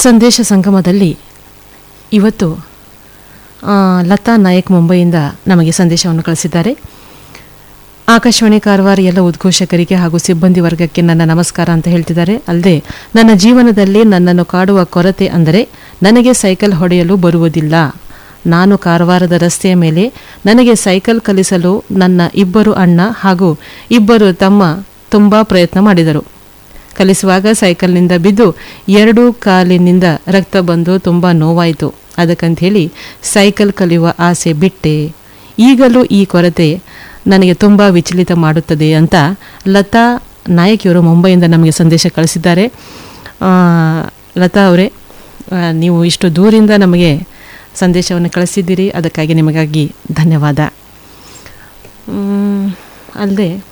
ಸಂದೇಶ ಸಂಗಮದಲ್ಲಿ ಇವತ್ತು ಆ, ಲತಾ ನಾಯಕ್ ಮುಂಬೈಯಿಂದ ನಮಗೆ ಸಂದೇಶವನ್ನು ಕಳಿಸಿದ್ದಾರೆ ಆಕಾಶವಾಣಿ ಕಾರವಾರ ಎಲ್ಲ ಉದ್ಘೋಷಕರಿಗೆ ಹಾಗೂ ಸಿಬ್ಬಂದಿ ವರ್ಗಕ್ಕೆ ನನ್ನ ನಮಸ್ಕಾರ ಅಂತ ಹೇಳ್ತಿದ್ದಾರೆ ಅಲ್ಲದೆ ನನ್ನ ಜೀವನದಲ್ಲಿ ನನ್ನನ್ನು ಕಾಡುವ ಕೊರತೆ ಅಂದರೆ ನನಗೆ ಸೈಕಲ್ ಹೊಡೆಯಲು ಬರುವುದಿಲ್ಲ ನಾನು ಕಾರವಾರದ ರಸ್ತೆಯ ಮೇಲೆ ನನಗೆ ಸೈಕಲ್ ಕಲಿಸಲು ನನ್ನ ಇಬ್ಬರು ಅಣ್ಣ ಹಾಗೂ ಇಬ್ಬರು ತಮ್ಮ ತುಂಬ ಪ್ರಯತ್ನ ಮಾಡಿದರು ಕಲಿಸುವಾಗ ಸೈಕಲ್ನಿಂದ ಬಿದ್ದು ಎರಡೂ ಕಾಲಿನಿಂದ ರಕ್ತ ಬಂದು ತುಂಬ ನೋವಾಯಿತು ಅದಕ್ಕಂತ ಹೇಳಿ ಸೈಕಲ್ ಕಲಿಯುವ ಆಸೆ ಬಿಟ್ಟೆ ಈಗಲೂ ಈ ಕೊರತೆ ನನಗೆ ತುಂಬ ವಿಚಲಿತ ಮಾಡುತ್ತದೆ ಅಂತ ಲತಾ ನಾಯಕಿಯವರು ಮುಂಬೈಯಿಂದ ನಮಗೆ ಸಂದೇಶ ಕಳಿಸಿದ್ದಾರೆ ಆ, ಲತಾ ಅವರೇ ಆ, ನೀವು ಇಷ್ಟು ದೂರಿಂದ ನಮಗೆ ಸಂದೇಶವನ್ನು ಕಳಿಸಿದ್ದೀರಿ ಅದಕ್ಕಾಗಿ ನಿಮಗಾಗಿ ಧನ್ಯವಾದ ಅಲ್ಲದೆ